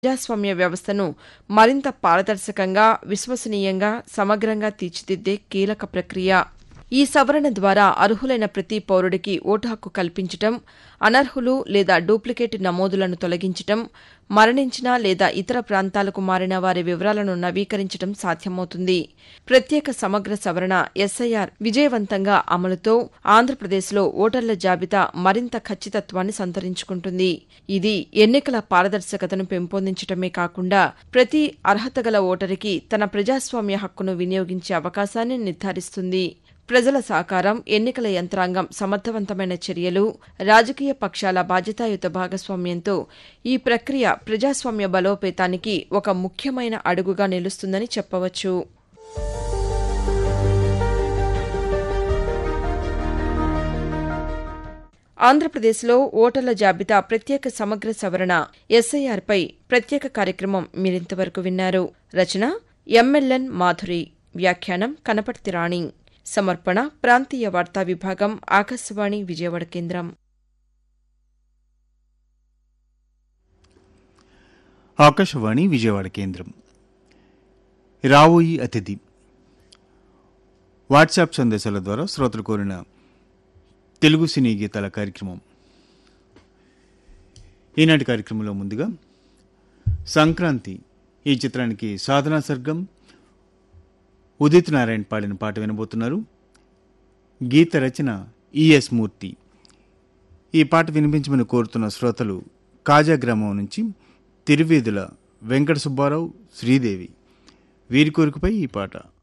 ప్రజాస్వామ్య వ్యవస్థను మరింత పారదర్శకంగా విశ్వసనీయంగా సమగ్రంగా తీర్చిదిద్దే కీలక ప్రక్రియ ఈ సవరణ ద్వారా అర్హులైన ప్రతి పౌరుడికి ఓటు హక్కు కల్పించటం అనర్హులు లేదా డూప్లికేట్ నమోదులను తొలగించటం మరణించిన లేదా ఇతర ప్రాంతాలకు మారిన వారి వివరాలను నవీకరించడం సాధ్యమవుతుంది ప్రత్యేక సమగ్ర సవరణ ఎస్ఐఆర్ విజయవంతంగా అమలుతో ఆంధ్రప్రదేశ్లో ఓటర్ల జాబితా మరింత ఖచ్చితత్వాన్ని సంతరించుకుంటుంది ఇది ఎన్నికల పారదర్శకతను పెంపొందించడమే కాకుండా ప్రతి అర్హత గల ఓటరికి తన ప్రజాస్వామ్య హక్కును వినియోగించే అవకాశాన్ని నిర్ధారిస్తుంది ప్రజల సహకారం ఎన్నికల యంత్రాంగం సమర్థవంతమైన చర్యలు రాజకీయ పక్షాల బాధ్యతాయుత భాగస్వామ్యంతో ఈ ప్రక్రియ ప్రజాస్వామ్య బలోపేతానికి ఒక ముఖ్యమైన అడుగుగా నిలుస్తుందని చెప్పవచ్చు ఆంధ్రప్రదేశ్లో ఓటర్ల జాబితా ప్రత్యేక సమగ్ర సవరణ ఎస్ఐఆర్పై ప్రత్యేక కార్యక్రమం మీరింతవరకు విన్నారు రచన ఎంఎల్ఎన్ మాధురి వ్యాఖ్యానం కనపర్తి రాణి సమర్పణ ప్రాంతీయ వార్తా విభాగం ఆకాశవాణి విజయవాడ కేంద్రం ఆకాశవాణి విజయవాడ కేంద్రం రావోయి అతిథి వాట్సాప్ సందేశాల ద్వారా శ్రోతలు కోరిన తెలుగు సినీ గీతాల కార్యక్రమం ఈనాటి కార్యక్రమంలో ముందుగా సంక్రాంతి ఈ చిత్రానికి సాధనా సర్గం ఉదిత్ నారాయణ్ పాడిన పాట వినబోతున్నారు గీత రచన ఈఎస్ మూర్తి ఈ పాట వినిపించమని కోరుతున్న శ్రోతలు కాజా గ్రామం నుంచి తిరువేదుల వెంకట సుబ్బారావు శ్రీదేవి వీరి కోరికపై ఈ పాట